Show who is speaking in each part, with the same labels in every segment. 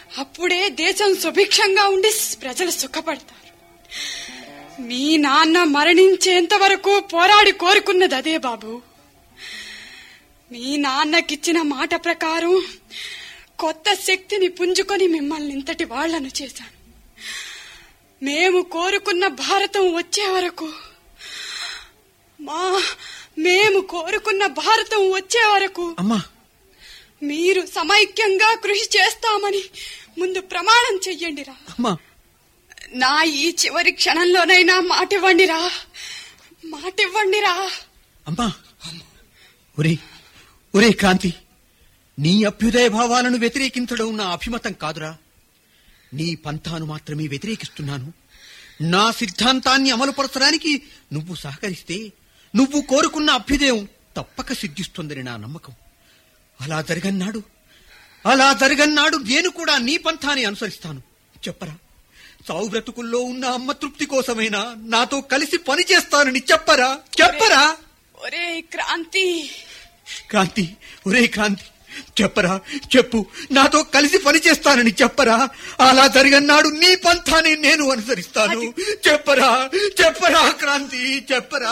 Speaker 1: అప్పుడే దేశం సుభిక్షంగా ఉండి ప్రజలు సుఖపడతారు మీ నాన్న మరణించేంత వరకు పోరాడి కోరుకున్నది అదే బాబు మీ నాన్నకిచ్చిన మాట ప్రకారం కొత్త శక్తిని పుంజుకొని మిమ్మల్ని ఇంతటి వాళ్లను చేశాను మేము కోరుకున్న భారతం వచ్చే వరకు మా మేము కోరుకున్న భారతం వచ్చే వరకు
Speaker 2: అమ్మా
Speaker 1: మీరు సమైక్యంగా కృషి చేస్తామని ముందు ప్రమాణం చెయ్యండిరా
Speaker 2: అమ్మా
Speaker 1: నా ఈ చివరి క్షణంలోనైనా మాట ఇవ్వండిరా మాట ఇవ్వండిరా
Speaker 2: అమ్మా ఒరే ఒరే క్రాంతి నీ అభ్యుదయ భావాలను వ్యతిరేకించడం నా అభిమతం కాదురా నీ పంథాను మాత్రమే వ్యతిరేకిస్తున్నాను నా సిద్ధాంతాన్ని అమలుపరచడానికి నువ్వు సహకరిస్తే నువ్వు కోరుకున్న అభ్యుదయం తప్పక సిద్ధిస్తుందని నా నమ్మకం అలా జరగన్నాడు అలా జరగన్నాడు నేను కూడా నీ పంథాన్ని అనుసరిస్తాను చెప్పరా చావు బ్రతుకుల్లో ఉన్న అమ్మ తృప్తి కోసమైనా నాతో కలిసి పని చేస్తానని చెప్పరా చెప్పరా
Speaker 1: ఒరే క్రాంతి
Speaker 2: క్రాంతి ఒరే క్రాంతి చెప్పరా చెప్పు నాతో కలిసి పని చేస్తానని చెప్పరా అలా జరిగన్నాడు నీ పంథాన్ని నేను అనుసరిస్తాను చెప్పరా చెప్పరా క్రాంతి చెప్పరా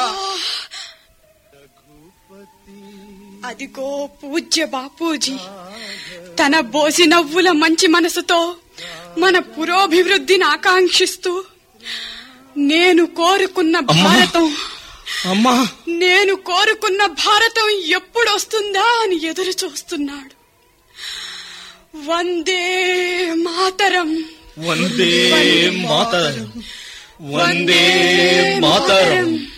Speaker 1: అదిగో పూజ్య బాపూజీ తన బోసి నవ్వుల మంచి మనసుతో మన పురోభివృద్ధిని ఆకాంక్షిస్తూ నేను కోరుకున్న భారతం
Speaker 2: అమ్మా
Speaker 1: నేను కోరుకున్న భారతం ఎప్పుడు వస్తుందా అని ఎదురు చూస్తున్నాడు వందే మాతరం
Speaker 3: వందే మాతరం వందే మాతరం